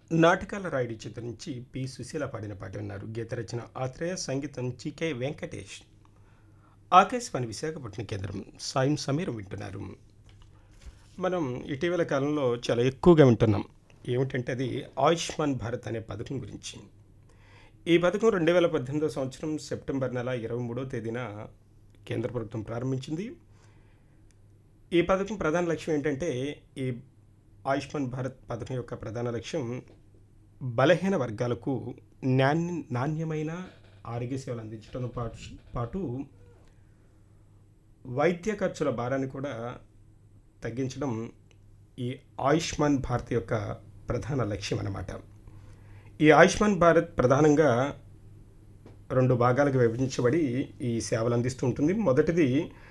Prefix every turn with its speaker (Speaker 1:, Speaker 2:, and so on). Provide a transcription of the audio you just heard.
Speaker 1: నాటకాల రాయుడి చిత్రం నుంచి పి సుశీల పాడిన పాట విన్నారు గీత రచన ఆత్రేయ సంగీతం చికే వెంకటేష్ ఆకాశవాణి విశాఖపట్నం కేంద్రం సాయం సమీరం వింటున్నారు మనం ఇటీవల కాలంలో చాలా ఎక్కువగా వింటున్నాం ఏమిటంటే అది ఆయుష్మాన్ భారత్ అనే పథకం గురించి ఈ పథకం రెండు వేల పద్దెనిమిదో సంవత్సరం సెప్టెంబర్ నెల ఇరవై మూడో తేదీన కేంద్ర ప్రభుత్వం ప్రారంభించింది ఈ పథకం ప్రధాన లక్ష్యం ఏంటంటే ఈ ఆయుష్మాన్ భారత్ పథకం యొక్క ప్రధాన లక్ష్యం బలహీన వర్గాలకు నాణ్య నాణ్యమైన ఆరోగ్య సేవలు అందించడంతో పాటు పాటు వైద్య ఖర్చుల భారాన్ని కూడా తగ్గించడం ఈ ఆయుష్మాన్ భారత్ యొక్క ప్రధాన లక్ష్యం అన్నమాట ఈ ఆయుష్మాన్ భారత్ ప్రధానంగా రెండు భాగాలకు విభజించబడి ఈ సేవలు అందిస్తూ ఉంటుంది మొదటిది